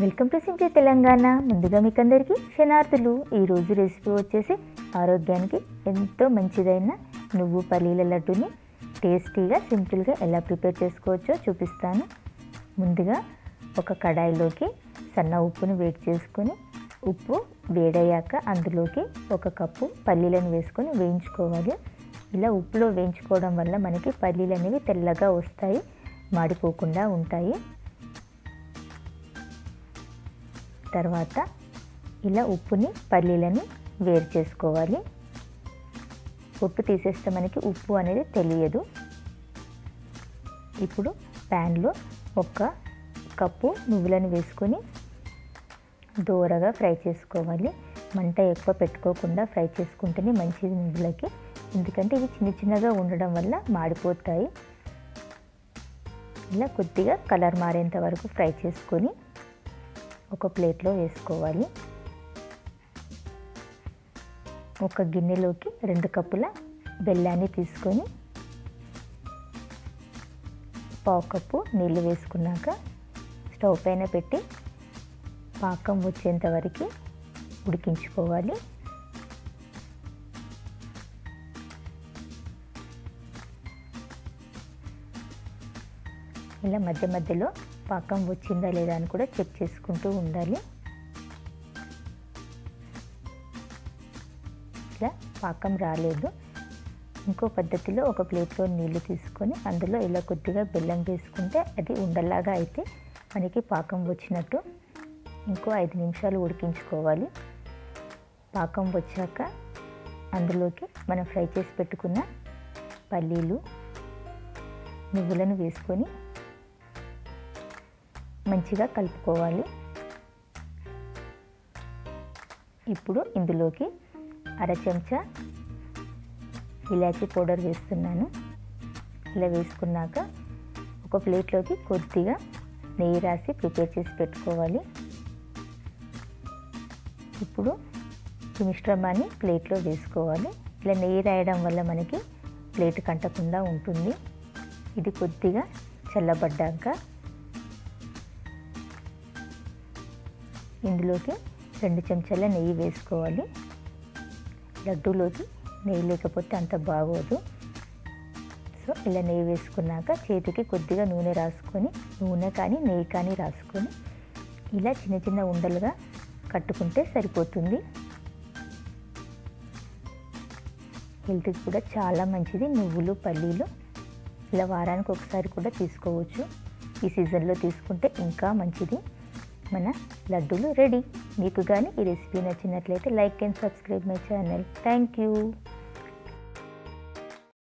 welcome to simply Telangana ముందుగా మీకు అందరికీ క్షణార్థులు ఈరోజు రెసిపీ వచ్చేసి ఆరోగ్యానికి ఎంతో మంచిదైన నువ్వు పల్లీల లడ్డుని టేస్టీగా సింపుల్గా ఎలా ప్రిపేర్ చేసుకోవచ్చో చూపిస్తాను ముందుగా ఒక కడాయిలోకి సన్న ఉప్పును వేడి చేసుకొని ఉప్పు వేడయ్యాక అందులోకి ఒక కప్పు పల్లీలను వేసుకొని వేయించుకోవాలి ఇలా ఉప్పులో వేయించుకోవడం వల్ల మనకి పల్లీలు అనేవి తెల్లగా వస్తాయి మాడిపోకుండా ఉంటాయి తర్వాత ఇలా ఉప్పుని పల్లీలని వేరు చేసుకోవాలి పొట్టు తీసేస్తే మనకి ఉప్పు అనేది తెలియదు ఇప్పుడు ప్యాన్లో ఒక కప్పు నువ్వులను వేసుకొని దూరగా ఫ్రై చేసుకోవాలి మంట ఎక్కువ పెట్టుకోకుండా ఫ్రై చేసుకుంటేనే మంచిది నువ్వులకి ఎందుకంటే ఇవి చిన్న చిన్నగా ఉండడం వల్ల మాడిపోతాయి ఇలా కొద్దిగా కలర్ మారేంత వరకు ఫ్రై చేసుకొని ఒక ప్లేట్లో వేసుకోవాలి ఒక గిన్నెలోకి రెండు కప్పుల బెల్లాన్ని తీసుకొని పావు కప్పు నీళ్ళు వేసుకున్నాక స్టవ్ పైన పెట్టి పాకం వచ్చేంత వరకు ఉడికించుకోవాలి ఇలా మధ్య మధ్యలో పాకం వచ్చిందా లేదా అని కూడా చెక్ చేసుకుంటూ ఉండాలి ఇలా పాకం రాలేదు ఇంకో పద్ధతిలో ఒక ప్లేట్లో నీళ్లు తీసుకొని అందులో ఇలా కొద్దిగా బెల్లం వేసుకుంటే అది ఉండలాగా అయితే మనకి పాకం వచ్చినట్టు ఇంకో ఐదు నిమిషాలు ఉడికించుకోవాలి పాకం వచ్చాక అందులోకి మనం ఫ్రై చేసి పెట్టుకున్న పల్లీలు నువ్వులను వేసుకొని మంచిగా కలుపుకోవాలి ఇప్పుడు ఇందులోకి అర చెంచా ఇలాచీ పౌడర్ వేస్తున్నాను ఇలా వేసుకున్నాక ఒక ప్లేట్లోకి కొద్దిగా నెయ్యి రాసి ప్రిపేర్ చేసి పెట్టుకోవాలి ఇప్పుడు ఈ మిశ్రమాన్ని ప్లేట్లో వేసుకోవాలి ఇలా నెయ్యి రాయడం వల్ల మనకి ప్లేట్ కంటకుండా ఉంటుంది ఇది కొద్దిగా చల్లబడ్డాక ఇందులోకి రెండు చెంచాల నెయ్యి వేసుకోవాలి లడ్డూలోకి నెయ్యి లేకపోతే అంత బాగోదు సో ఇలా నెయ్యి వేసుకున్నాక చేతికి కొద్దిగా నూనె రాసుకొని నూనె కానీ నెయ్యి కానీ రాసుకొని ఇలా చిన్న చిన్న ఉండలుగా కట్టుకుంటే సరిపోతుంది హెల్త్కి కూడా చాలా మంచిది నువ్వులు పల్లీలు ఇలా వారానికి ఒకసారి కూడా తీసుకోవచ్చు ఈ సీజన్లో తీసుకుంటే ఇంకా మంచిది మన లడ్డూలు రెడీ మీకు కానీ ఈ రెసిపీ నచ్చినట్లయితే like and subscribe my channel thank you